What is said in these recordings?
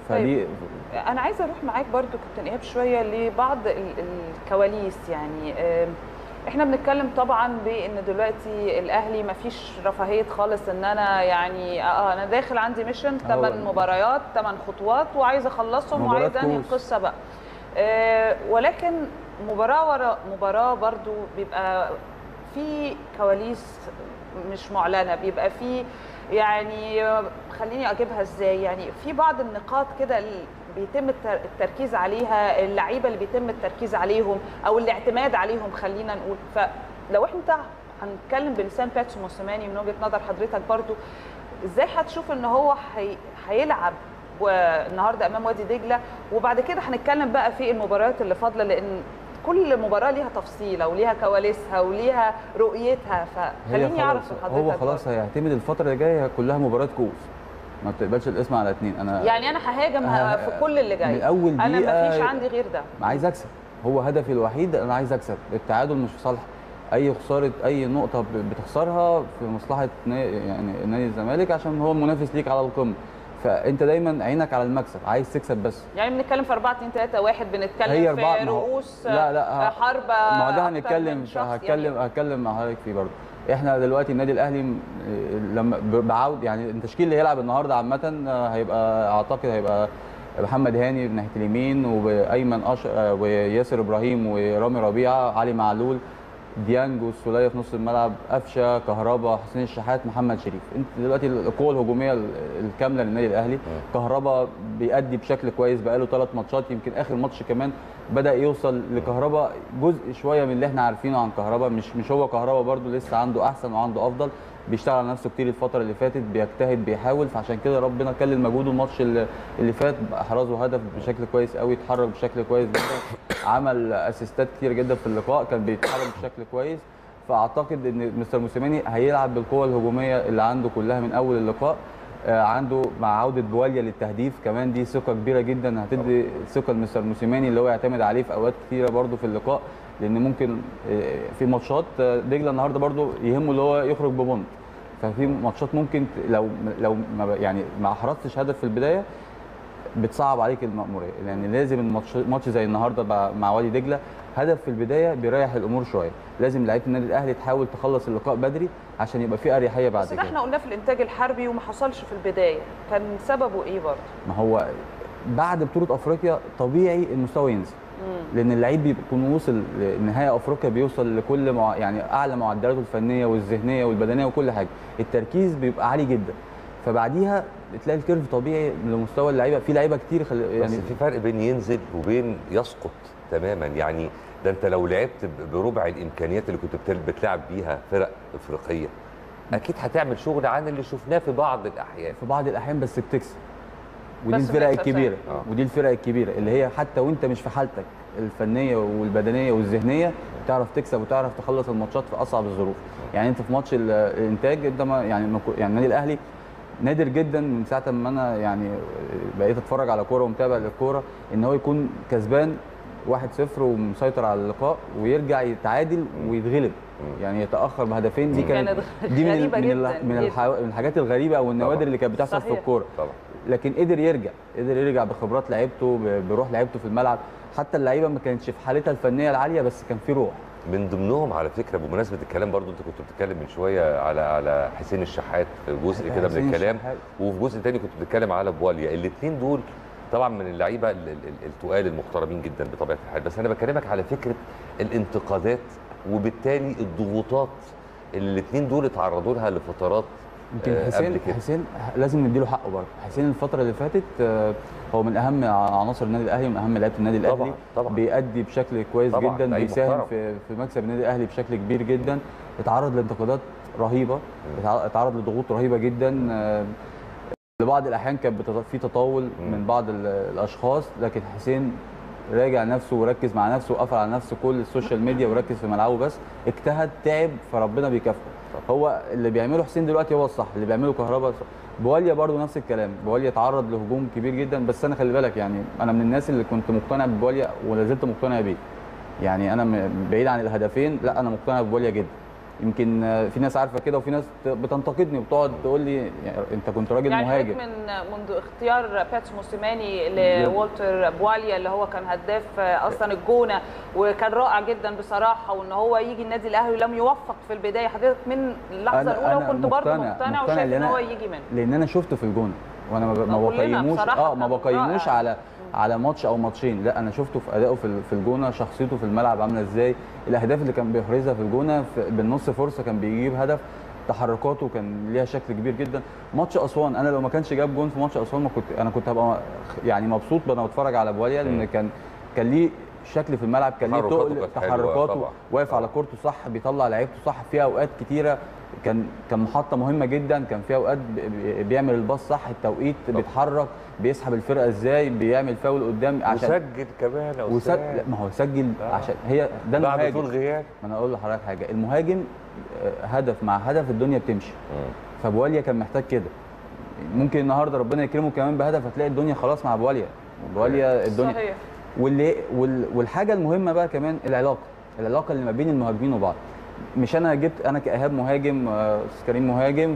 فدي انا عايزه اروح معاك برضو كابتن ايهاب شويه لبعض ال- الكواليس يعني آم، احنا بنتكلم طبعا بان دلوقتي الاهلي ما فيش رفاهيه خالص ان انا يعني اه انا داخل عندي ميشن 8 مباريات 8 خطوات وعايز اخلصهم مباراة وعايز انهي كوس. القصه بقى آه ولكن مباراه ورا مباراه برضو بيبقى في كواليس مش معلنه بيبقى في يعني خليني اجيبها ازاي يعني في بعض النقاط كده اللي بيتم التر- التركيز عليها اللعيبه اللي بيتم التركيز عليهم او الاعتماد عليهم خلينا نقول فلو احنا هنتكلم بلسان باتسو موسيماني من وجهه نظر حضرتك برضو ازاي هتشوف ان هو هي... هيلعب النهارده امام وادي دجله وبعد كده هنتكلم بقى في المباريات اللي فاضله لان كل مباراه ليها تفصيله وليها كواليسها وليها رؤيتها هي فخليني اعرف خلاص من حضرتك هو خلاص برضو. هيعتمد الفتره اللي جايه كلها مباريات كوس ما بتقبلش الاسم على اتنين انا يعني انا ههاجم آه، في كل اللي جاي من أول انا دقيقة ما فيش عندي غير ده عايز اكسب هو هدفي الوحيد انا عايز اكسب التعادل مش في صالح اي خساره اي نقطه ب- بتخسرها في مصلحه نا- يعني نادي الزمالك عشان هو المنافس ليك على القمه فانت دايما عينك على المكسب عايز تكسب بس يعني بنتكلم في 4 2 3 1 بنتكلم هي في أربعة ما هو- رؤوس لا لا آه، ه- حرب ما هو ده أكتر هنتكلم من شخص هتكلم يعني. هتكلم مع حضرتك فيه برضه احنا دلوقتي النادي الاهلي م- لما ب- بعود يعني التشكيل اللي هيلعب النهارده عامه آه، هيبقى اعتقد هيبقى محمد هاني من ناحيه اليمين وايمن أش... آه، وياسر ابراهيم ورامي ربيعه علي معلول ديانج والسوليه في نص الملعب قفشه كهربا حسين الشحات محمد شريف انت دلوقتي القوه الهجوميه ال- الكامله للنادي الاهلي كهربا بيأدي بشكل كويس بقاله ثلاث ماتشات يمكن اخر ماتش كمان بدا يوصل لكهربا جزء شويه من اللي احنا عارفينه عن كهربا مش مش هو كهربا برده لسه عنده احسن وعنده افضل بيشتغل على نفسه كتير الفتره اللي فاتت بيجتهد بيحاول فعشان كده ربنا كلل مجهوده الماتش اللي اللي فات احرزه هدف بشكل كويس قوي اتحرك بشكل كويس جدا عمل اسيستات كتير جدا في اللقاء كان بيتحرك بشكل كويس فاعتقد ان مستر موسيماني هيلعب بالقوه الهجوميه اللي عنده كلها من اول اللقاء آه، عنده مع عوده بواليا للتهديف كمان دي ثقه كبيره جدا هتدي ثقه لمستر موسيماني اللي هو يعتمد عليه في اوقات كتيره برده في اللقاء لان ممكن آه، في ماتشات آه، دجله النهارده برده يهمه اللي هو يخرج ببونت ففي ماتشات ممكن ت- لو لو ما ب- يعني ما احرزتش هدف في البدايه بتصعب عليك المأمورية لأن لازم الماتش ماتش زي النهارده مع- مع وادي دجلة هدف في البداية بيريح الأمور شوية لازم لعيبة النادي الأهلي تحاول تخلص اللقاء بدري عشان يبقى في أريحية بعد بس ده كده احنا قلناه في الانتاج الحربي وما حصلش في البدايه كان سببه ايه برضه ما هو بعد بطولة أفريقيا طبيعي المستوى ينزل لأن اللعيب بيكون وصل لنهاية أفريقيا بيوصل لكل مع... يعني أعلى معدلاته الفنية والذهنية والبدنية وكل حاجة التركيز بيبقى عالي جدا فبعديها بتلاقي الكيرف طبيعي لمستوى اللعيبه في لعيبه كتير خل... يعني يعني بس في فرق بين ينزل وبين يسقط تماما يعني ده انت لو لعبت ب- بربع الامكانيات اللي كنت بتل- بتلعب بيها فرق افريقيه اكيد هتعمل شغل عن اللي شفناه في بعض الاحيان في بعض الاحيان بس بتكسب ودي بس الفرق بتكسب الكبيره فعلا. آه. ودي الفرق الكبيره اللي هي حتى وانت مش في حالتك الفنيه والبدنيه والذهنيه تعرف تكسب وتعرف تخلص الماتشات في اصعب الظروف يعني انت في ماتش ال- الانتاج انت ما يعني ما كو- يعني النادي الاهلي نادر جدا من ساعه ما انا يعني بقيت اتفرج على كوره ومتابع للكوره ان هو يكون كسبان 1-0 ومسيطر على اللقاء ويرجع يتعادل ويتغلب يعني يتاخر بهدفين دي كانت كانت دي من غريبة من, جداً ال- من, جداً. الح- من الحاجات الغريبه او النوادر طبعاً. اللي كانت بتحصل في صحيح. الكوره طبعا لكن قدر يرجع قدر يرجع بخبرات لعيبته ب- بروح لعيبته في الملعب حتى اللعيبه ما كانتش في حالتها الفنيه العاليه بس كان في روح من ضمنهم على فكره بمناسبه الكلام برضو انت كنت بتتكلم من شويه على على حسين الشحات في جزء كده من حسين الكلام الشحات. وفي جزء تاني كنت بتتكلم على بواليا الاثنين دول طبعا من اللعيبه ال- ال- ال- التقال المحترمين جدا بطبيعه الحال بس انا بكلمك على فكره الانتقادات وبالتالي الضغوطات اللي الاثنين دول اتعرضوا لها لفترات يمكن آه، حسين قبل كده. حسين لازم نديله حقه برضه حسين الفتره اللي فاتت آه، هو من اهم عناصر النادي الاهلي ومن اهم لعيبه النادي طبعاً، الاهلي طبعاً. بيأدي بشكل كويس طبعاً، جدا لعيب بيساهم محترم. في في مكسب النادي الاهلي بشكل كبير جدا اتعرض لانتقادات رهيبه اتع- اتعرض لضغوط رهيبه جدا آه، لبعض الاحيان كانت بتط- في تطاول من بعض ال- الاشخاص لكن حسين راجع نفسه وركز مع نفسه وقفل على نفسه كل السوشيال ميديا وركز في ملعبه بس اجتهد تعب فربنا بيكافئه هو اللي بيعمله حسين دلوقتي هو الصح اللي بيعمله كهربا صح. بواليا برضو نفس الكلام بواليا اتعرض لهجوم كبير جدا بس انا خلي بالك يعني انا من الناس اللي كنت مقتنع ببواليا ولا زلت مقتنع بيه يعني انا م- بعيد عن الهدفين لا انا مقتنع ببواليا جدا يمكن آه، في ناس عارفه كده وفي ناس ت- بتنتقدني وبتقعد تقول لي يعني انت كنت راجل يعني مهاجم حضرتك من منذ اختيار باتس موسيماني لوالتر بواليا اللي هو كان هداف اصلا الجونه وكان رائع جدا بصراحه وان هو يجي النادي الاهلي ولم يوفق في البدايه حضرتك من اللحظه أنا- الاولى أنا وكنت برضه مقتنع- مقتنع مقتنع وشايف لأن ان أنا- هو يجي منه لان انا شفته في الجونه وانا ما ب- ما ما كلنا بقيموش بصراحة اه ما كان بقيموش رائع. على على ماتش او ماتشين لا انا شفته في ادائه في ال- في الجونه شخصيته في الملعب عامله ازاي الاهداف اللي كان بيحرزها في الجونه في- بالنص فرصه كان بيجيب هدف تحركاته كان ليها شكل كبير جدا ماتش اسوان انا لو ما كانش جاب جون في ماتش اسوان ما كنت انا كنت هبقى يعني مبسوط وانا بتفرج على بواليا لان مم. كان كان ليه شكل في الملعب كان ليه تحركاته تقل كانت حلوة تحركاته طبعاً. واقف على كورته صح بيطلع لعيبته صح في اوقات كتيره كان كان محطه مهمه جدا كان في اوقات بي- بي- بيعمل الباص صح التوقيت طبعاً. بيتحرك بيسحب الفرقه ازاي بيعمل فاول قدام عشان وسجل كمان يا وسج... أستاذ. لا، ما هو سجل آه. عشان هي ده بعد طول المهاجم غياب ما انا اقول لحضرتك حاجه المهاجم آه، هدف مع هدف الدنيا بتمشي فبواليا كان محتاج كده ممكن النهارده ربنا يكرمه كمان بهدف هتلاقي الدنيا خلاص مع بواليا بواليا الدنيا صحيح واللي وال والحاجه المهمه بقى كمان العلاقه العلاقه اللي ما بين المهاجمين وبعض مش انا جبت انا كايهاب مهاجم آه، استاذ كريم مهاجم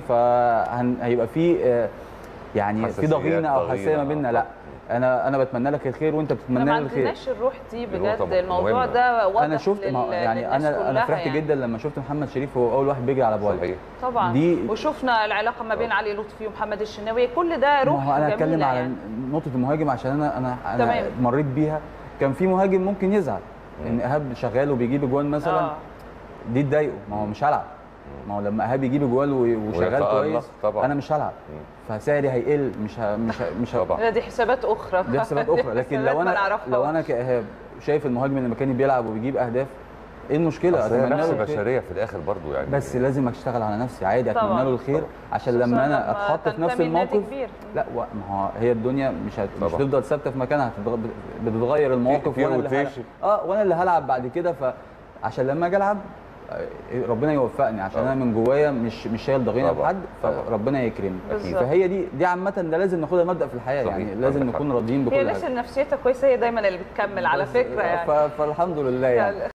فهيبقى في آه، يعني في حساسيات، ضغينه او ضغينة، حساسيه ما بيننا لا انا انا بتمنى لك الخير وانت احنا بتتمنى ما لي الخير عندناش الروح دي نقطة بجد مهمة. الموضوع ده واضح انا شفت ما لل- يعني للناس انا انا كلها فرحت يعني. جدا لما شفت محمد شريف هو اول واحد بيجري على بواليا صحيح طبعا دي- وشفنا العلاقه ما بين علي لطفي ومحمد الشناوي كل ده روح ما هو انا هتكلم جميلة على يعني. نقطه المهاجم عشان انا انا انا تمام. مريت بيها كان في مهاجم ممكن يزعل ان ايهاب شغال وبيجيب اجوان مثلا آه. دي تضايقه ما هو مش هلعب ما هو لما ايهاب يجيب اجوال و- وشغال ويتألق كويس طبعاً. انا مش هلعب فسعري هيقل مش ه... مش ه... مش ه... طبعا لا دي حسابات اخرى دي حسابات اخرى لكن حسابات لو ما انا نعرفهاش. لو انا كايهاب شايف المهاجم اللي مكاني بيلعب وبيجيب اهداف ايه المشكله أصل هي اتمنى نفس له الخير بشريه في الاخر برضو يعني بس لازم اشتغل على نفسي عادي طبعاً. اتمنى له الخير طبعاً. عشان خصوصاً لما انا لما اتحط في نفس تنتمي لنادي الموقف كبير. لا و- ما هو هي الدنيا مش هت... مش طبعاً. هتفضل ثابته في مكانها هتتغ... بتتغير المواقف في وانا اللي هلعب. rotation. اه وانا اللي هلعب بعد كده فعشان لما اجي العب آه، ربنا يوفقني عشان طبعاً. انا من جوايا مش مش شايل ضغينه طبعاً. لحد طبعاً. فربنا يكرمني بالظبط. فهي دي دي عامه ده لازم ناخدها مبدا في الحياه صحيح. يعني لازم عندك نكون حق. راضيين هي بكل الناس حاجه اللي نفسيتها كويسه هي دايما اللي بتكمل على بس- فكره يعني ف... فالحمد لله يعني